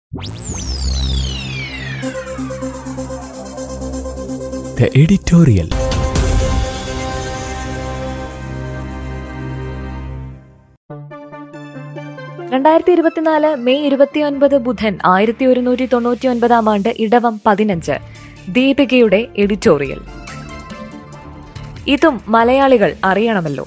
The editorial. രണ്ടായിരത്തി ഇരുപത്തിനാല് May ഇരുപത്തിയൊൻപത് ബുധൻ ആയിരത്തി ഒരുന്നൂറ്റി തൊണ്ണൂറ്റി ഒൻപതാം ആണ്ട് ഇടവം പതിനഞ്ച് ദീപികയുടെ എഡിറ്റോറിയൽ ഇതും മലയാളികൾ അറിയണമല്ലോ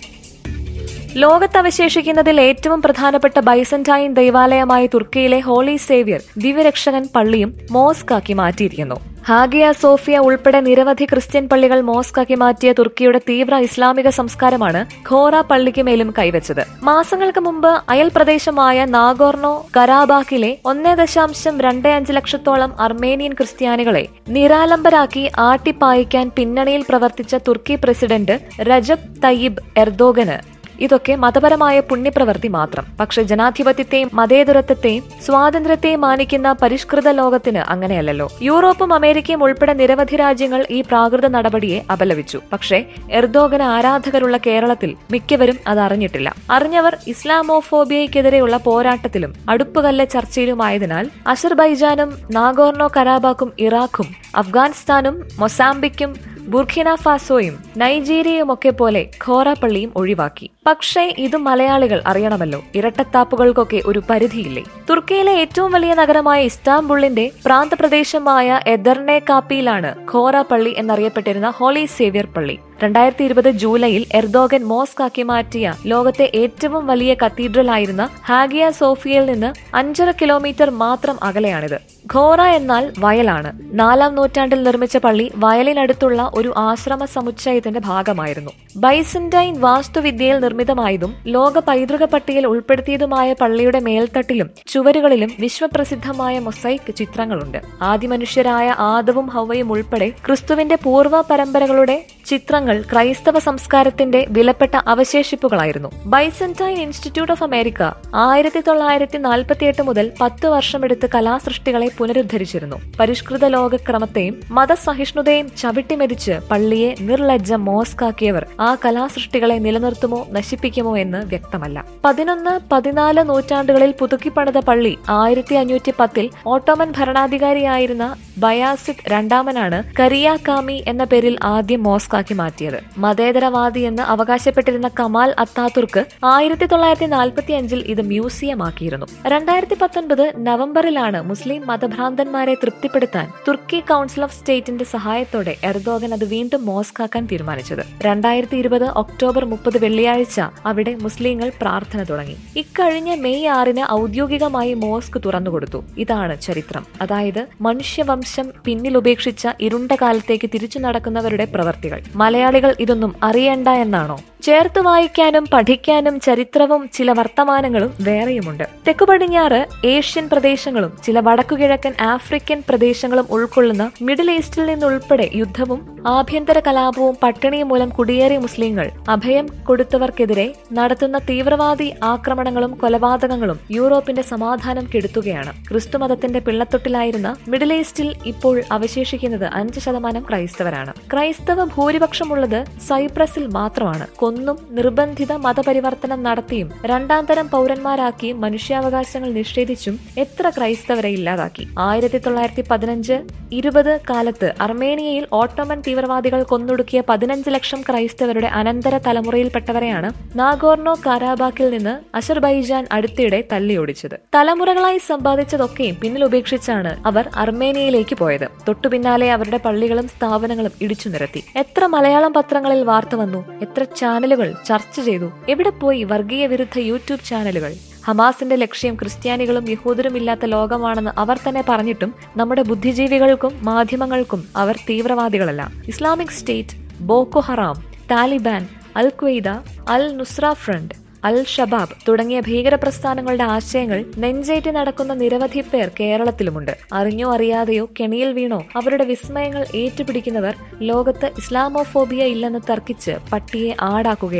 ലോകത്തവശേഷിക്കുന്നതിൽ ഏറ്റവും പ്രധാനപ്പെട്ട ബൈസന്റൈൻ ദൈവാലയമായ തുർക്കിയിലെ ഹോളി സേവ്യർ ദിവ്യരക്ഷകൻ പള്ളിയും മോസ്ക് ആക്കി മാറ്റിയിരിക്കുന്നു ഹാഗിയ സോഫിയ ഉൾപ്പെടെ നിരവധി ക്രിസ്ത്യൻ പള്ളികൾ മോസ്ക് ആക്കി മാറ്റിയ തുർക്കിയുടെ തീവ്ര ഇസ്ലാമിക സംസ്കാരമാണ് ഖോറ പള്ളിക്ക് മേലും കൈവച്ചത് മാസങ്ങൾക്ക് മുമ്പ് അയൽ പ്രദേശമായ നാഗോർണോ കരാബാക്കിലെ ഒന്നേ ദശാംശം രണ്ട് അഞ്ച് ലക്ഷത്തോളം അർമേനിയൻ ക്രിസ്ത്യാനികളെ നിരാലംബരാക്കി ആട്ടിപ്പായിക്കാൻ പിന്നണിയിൽ പ്രവർത്തിച്ച തുർക്കി പ്രസിഡന്റ് രജബ് തയ്യിബ് എർദോഗന് ഇതൊക്കെ മതപരമായ പുണ്യപ്രവൃത്തി മാത്രം പക്ഷെ ജനാധിപത്യത്തെയും മതേതരത്വത്തെയും സ്വാതന്ത്ര്യത്തെയും മാനിക്കുന്ന പരിഷ്കൃത ലോകത്തിന് അങ്ങനെയല്ലല്ലോ യൂറോപ്പും അമേരിക്കയും ഉൾപ്പെടെ നിരവധി രാജ്യങ്ങൾ ഈ പ്രാകൃത നടപടിയെ അപലപിച്ചു പക്ഷേ എർദോഗന് ആരാധകരുള്ള കേരളത്തിൽ മിക്കവരും അത് അറിഞ്ഞിട്ടില്ല അറിഞ്ഞവർ ഇസ്ലാമോഫോബിയയ്ക്കെതിരെയുള്ള പോരാട്ടത്തിലും അടുപ്പുകല്ല് ചർച്ചയിലുമായതിനാൽ അസർബൈജാനും നാഗോർണോ കരാബാക്കും ഇറാഖും അഫ്ഗാനിസ്ഥാനും മൊസാംബിക്കും ബുർഖിന ഫാസോയും നൈജീരിയയുമൊക്കെ പോലെ ഖോറപ്പള്ളിയും ഒഴിവാക്കി പക്ഷേ ഇത് മലയാളികൾ അറിയണമല്ലോ ഇരട്ടത്താപ്പുകൾക്കൊക്കെ ഒരു പരിധിയില്ലേ തുർക്കിയിലെ ഏറ്റവും വലിയ നഗരമായ ഇസ്താംബുളിന്റെ പ്രാന്തപ്രദേശമായ എദർനെ കാപ്പിയിലാണ് ഖോറ പള്ളി എന്നറിയപ്പെട്ടിരുന്ന ഹോളി സേവ്യർ പള്ളി രണ്ടായിരത്തി ഇരുപത് ജൂലൈയിൽ എർദോഗൻ മോസ്ക് ആക്കി മാറ്റിയ ലോകത്തെ ഏറ്റവും വലിയ കത്തീഡ്രൽ ആയിരുന്ന ഹാഗിയ സോഫിയയിൽ നിന്ന് അഞ്ചര കിലോമീറ്റർ മാത്രം അകലെയാണിത് ഖോറ എന്നാൽ വയലാണ് നാലാം നൂറ്റാണ്ടിൽ നിർമ്മിച്ച പള്ളി വയലിനടുത്തുള്ള ഒരു ആശ്രമ സമുച്ചയത്തിന്റെ ഭാഗമായിരുന്നു ബൈസന്റൈൻ വാസ്തുവിദ്യയിൽ നിർമ്മിതമായതും ലോക പൈതൃക പട്ടികയിൽ ഉൾപ്പെടുത്തിയതുമായ പള്ളിയുടെ മേൽത്തട്ടിലും ചുവരുകളിലും വിശ്വപ്രസിദ്ധമായ മൊസൈക്ക് ചിത്രങ്ങളുണ്ട് ആദിമനുഷ്യരായ ആദവും ഹവയും ഉൾപ്പെടെ ക്രിസ്തുവിന്റെ പൂർവ്വ പരമ്പരകളുടെ ചിത്രങ്ങൾ ക്രൈസ്തവ സംസ്കാരത്തിന്റെ വിലപ്പെട്ട അവശേഷിപ്പുകളായിരുന്നു ബൈസന്റൈൻ ഇൻസ്റ്റിറ്റ്യൂട്ട് ഓഫ് അമേരിക്ക ആയിരത്തി തൊള്ളായിരത്തി നാൽപ്പത്തിയെട്ട് മുതൽ പത്ത് വർഷമെടുത്ത് കലാസൃഷ്ടികളെ പുനരുദ്ധരിച്ചിരുന്നു പരിഷ്കൃത ലോകക്രമത്തെയും മതസഹിഷ്ണുതയും ചവിട്ടിമെതിച്ച് പള്ളിയെ നിർലജ്ജ മോസ്കാക്കിയവർ ആ കലാസൃഷ്ടികളെ നിലനിർത്തുമോ നശിപ്പിക്കുമോ എന്ന് വ്യക്തമല്ല പതിനൊന്ന് പതിനാല് നൂറ്റാണ്ടുകളിൽ പുതുക്കിപ്പണിത പള്ളി ആയിരത്തി അഞ്ഞൂറ്റി പത്തിൽ ഓട്ടോമൻ ഭരണാധികാരിയായിരുന്ന ബയാസിദ് രണ്ടാമനാണ് കരിയാകാമി എന്ന പേരിൽ ആദ്യം മോസ്കാക്കി മാറ്റിയത് മതേതരവാദി എന്ന് അവകാശപ്പെട്ടിരുന്ന കമാൽ അത്താതുർക്ക് ആയിരത്തി തൊള്ളായിരത്തി നാൽപ്പത്തി അഞ്ചിൽ ഇത് മ്യൂസിയം ആക്കിയിരുന്നു രണ്ടായിരത്തി പത്തൊൻപത് നവംബറിലാണ് മുസ്ലിം മതഭ്രാന്തന്മാരെ തൃപ്തിപ്പെടുത്താൻ തുർക്കി കൗൺസിൽ ഓഫ് സ്റ്റേറ്റിന്റെ സഹായത്തോടെ എർദോഗൻ അത് വീണ്ടും മോസ്കാക്കാൻ തീരുമാനിച്ചത് രണ്ടായിരത്തി ഇരുപത് ഒക്ടോബർ മുപ്പത് വെള്ളിയാഴ്ച അവിടെ മുസ്ലിങ്ങൾ പ്രാർത്ഥന തുടങ്ങി ഇക്കഴിഞ്ഞ മെയ് ആറിന് ഔദ്യോഗികമായി മോസ്ക് തുറന്നുകൊടുത്തു ഇതാണ് ചരിത്രം അതായത് മനുഷ്യവംശം പിന്നിലുപേക്ഷിച്ച ഇരുണ്ട കാലത്തേക്ക് തിരിച്ചു നടക്കുന്നവരുടെ പ്രവർത്തികൾ മലയാളികൾ ഇതൊന്നും അറിയണ്ട എന്നാണോ ചേർത്ത് വായിക്കാനും പഠിക്കാനും ചരിത്രവും ചില വർത്തമാനങ്ങളും വേറെയുമുണ്ട് തെക്കു പടിഞ്ഞാറ് ഏഷ്യൻ പ്രദേശങ്ങളും ചില വടക്കുകിഴക്കൻ ആഫ്രിക്കൻ പ്രദേശങ്ങളും ഉൾക്കൊള്ളുന്ന മിഡിൽ ഈസ്റ്റിൽ നിന്നുൾപ്പെടെ യുദ്ധവും ആഭ്യന്തര കലാപവും പട്ടിണിയും മൂലം കുടിയേറിയ മുസ്ലിങ്ങൾ അഭയം കൊടുത്തവർക്കെതിരെ നടത്തുന്ന തീവ്രവാദി ആക്രമണങ്ങളും കൊലപാതകങ്ങളും യൂറോപ്പിന്റെ സമാധാനം കെടുത്തുകയാണ് ക്രിസ്തുമതത്തിന്റെ പിള്ളത്തൊട്ടിലായിരുന്ന മിഡിൽ ഈസ്റ്റിൽ ഇപ്പോൾ അവശേഷിക്കുന്നത് അഞ്ച് ശതമാനം ക്രൈസ്തവരാണ് ക്രൈസ്തവ ഭൂരിപക്ഷമുള്ളത് സൈപ്രസിൽ മാത്രമാണ് കൊന്നും നിർബന്ധിത മതപരിവർത്തനം നടത്തിയും രണ്ടാം തരം പൗരന്മാരാക്കിയും മനുഷ്യാവകാശങ്ങൾ നിഷേധിച്ചും എത്ര ക്രൈസ്തവരെ ഇല്ലാതാക്കി ആയിരത്തി തൊള്ളായിരത്തി പതിനഞ്ച് ഇരുപത് കാലത്ത് അർമേനിയയിൽ ഓട്ടോമൻ തീവ്രവാദികൾ കൊന്നൊടുക്കിയ പതിനഞ്ച് ലക്ഷം ക്രൈസ്തവരുടെ അനന്തര തലമുറയിൽപ്പെട്ടവരെയാണ് നാഗോർണോ കാരാബാക്കിൽ നിന്ന് അസർബൈജാൻ അടുത്തിടെ തല്ലിയൊടിച്ചത് തലമുറകളായി സമ്പാദിച്ചതൊക്കെയും പിന്നിൽ ഉപേക്ഷിച്ചാണ് അവർ അർമേനിയയിലേക്ക് പോയത് തൊട്ടു പിന്നാലെ അവരുടെ പള്ളികളും സ്ഥാപനങ്ങളും ഇടിച്ചു നിരത്തി എത്ര മലയാളം പത്രങ്ങളിൽ വാർത്ത വന്നു എത്ര ചാനലുകൾ ചർച്ച ചെയ്തു എവിടെ പോയി വർഗീയ വിരുദ്ധ യൂട്യൂബ് ചാനലുകൾ ഹമാസിന്റെ ലക്ഷ്യം ക്രിസ്ത്യാനികളും യഹൂദരും ഇല്ലാത്ത ലോകമാണെന്ന് അവർ തന്നെ പറഞ്ഞിട്ടും നമ്മുടെ ബുദ്ധിജീവികൾക്കും മാധ്യമങ്ങൾക്കും അവർ തീവ്രവാദികളല്ല Islamic State Boko Haram Taliban al Qaeda al Nusra front al Shabaab തുടങ്ങിയ ഭീകരപ്രസ്ഥാനങ്ങളുടെ ആശയങ്ങൾ നെഞ്ചേറ്റി നടക്കുന്ന നിരവധി പേർ കേരളത്തിലുമുണ്ട് അറിഞ്ഞോ അറിയാതെയോ കെണിയിൽ വീണോ അവരുടെ വിസ്മയങ്ങൾ ഏറ്റുപിടിക്കുന്നവർ ലോകത്ത് ഇസ്ലാമോഫോബിയ ഇല്ലെന്ന് തർക്കിച്ച് പട്ടിയെ ആടാക്കുകയാണ്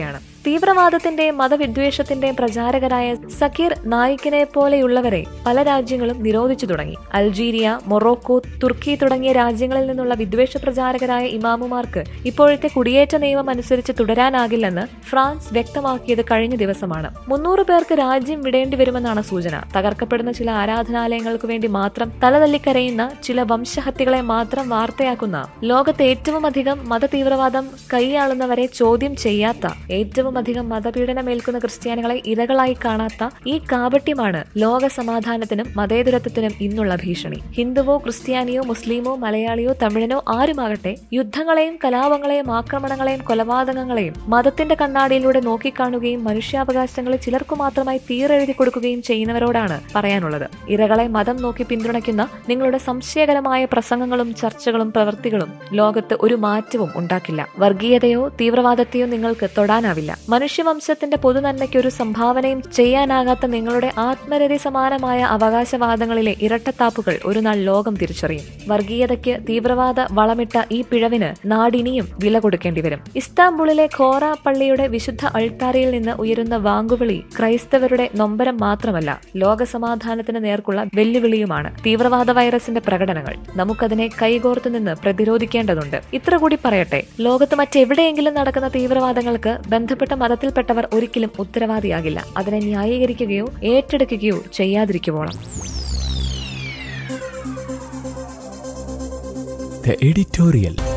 തീവ്രവാദത്തിന്റെയും മതവിദ്വേഷത്തിന്റെയും പ്രചാരകരായ സക്കീർ നായിക്കിനെ പോലെയുള്ളവരെ പല രാജ്യങ്ങളും നിരോധിച്ചു തുടങ്ങി അൾജീരിയ മൊറോക്കോ തുർക്കി തുടങ്ങിയ രാജ്യങ്ങളിൽ നിന്നുള്ള വിദ്വേഷ പ്രചാരകരായ ഇമാമുമാർക്ക് ഇപ്പോഴത്തെ കുടിയേറ്റ നിയമം അനുസരിച്ച് തുടരാനാകില്ലെന്ന് ഫ്രാൻസ് വ്യക്തമാക്കിയത് കഴിഞ്ഞ ദിവസമാണ് മുന്നൂറ് പേർക്ക് രാജ്യം വിടേണ്ടി വരുമെന്നാണ് സൂചന തകർക്കപ്പെടുന്ന ചില ആരാധനാലയങ്ങൾക്ക് വേണ്ടി മാത്രം തലതല്ലിക്കരയുന്ന ചില വംശഹത്യകളെ മാത്രം വാർത്തയാക്കുന്ന ലോകത്ത് ഏറ്റവും അധികം മതതീവ്രവാദം കൈയാളുന്നവരെ ചോദ്യം ചെയ്യാത്ത ഏറ്റവും അധികം മതപീഡനമേൽക്കുന്ന ക്രിസ്ത്യാനികളെ ഇരകളായി കാണാത്ത ഈ കാപട്യമാണ് ലോക സമാധാനത്തിനും മതേതരത്വത്തിനും ഇന്നുള്ള ഭീഷണി ഹിന്ദുവോ ക്രിസ്ത്യാനിയോ മുസ്ലിമോ മലയാളിയോ തമിഴനോ ആരുമാകട്ടെ യുദ്ധങ്ങളെയും കലാപങ്ങളെയും ആക്രമണങ്ങളെയും കൊലപാതകങ്ങളെയും മതത്തിന്റെ കണ്ണാടിയിലൂടെ നോക്കിക്കാണുകയും മനുഷ്യാവകാശങ്ങളെ ചിലർക്കു മാത്രമായി തീരെഴുതി കൊടുക്കുകയും ചെയ്യുന്നവരോടാണ് പറയാനുള്ളത് ഇരകളെ മതം നോക്കി പിന്തുണയ്ക്കുന്ന നിങ്ങളുടെ സംശയകരമായ പ്രസംഗങ്ങളും ചർച്ചകളും പ്രവൃത്തികളും ലോകത്ത് ഒരു മാറ്റവും ഉണ്ടാക്കില്ല വർഗീയതയോ തീവ്രവാദത്തെയോ നിങ്ങൾക്ക് തൊടാനാവില്ല മനുഷ്യവംശത്തിന്റെ പൊതുനന്മയ്ക്ക് ഒരു സംഭാവനയും ചെയ്യാനാകാത്ത നിങ്ങളുടെ ആത്മരതി സമാനമായ അവകാശവാദങ്ങളിലെ ഇരട്ടത്താപ്പുകൾ ഒരു നാൾ ലോകം തിരിച്ചറിയും വർഗീയതയ്ക്ക് തീവ്രവാദ വളമിട്ട ഈ പിഴവിന് നാടിനിയും വില കൊടുക്കേണ്ടി വരും ഇസ്താംബുളിലെ ഖോറ പള്ളിയുടെ വിശുദ്ധ അൾത്താരയിൽ നിന്ന് ഉയരുന്ന വാങ്കുവിളി ക്രൈസ്തവരുടെ നൊമ്പരം മാത്രമല്ല ലോകസമാധാനത്തിന് നേർക്കുള്ള വെല്ലുവിളിയുമാണ് തീവ്രവാദ വൈറസിന്റെ പ്രകടനങ്ങൾ നമുക്കതിനെ കൈകോർത്ത് നിന്ന് പ്രതിരോധിക്കേണ്ടതുണ്ട് ഇത്ര കൂടി പറയട്ടെ ലോകത്ത് മറ്റെവിടെയെങ്കിലും നടക്കുന്ന തീവ്രവാദങ്ങൾക്ക് ബന്ധപ്പെട്ട മതത്തിൽപ്പെട്ടവർ ഒരിക്കലും ഉത്തരവാദിയാകില്ല അതിനെ ന്യായീകരിക്കുകയോ ഏറ്റെടുക്കുകയോ ചെയ്യാതിരിക്കുവോളം The editorial.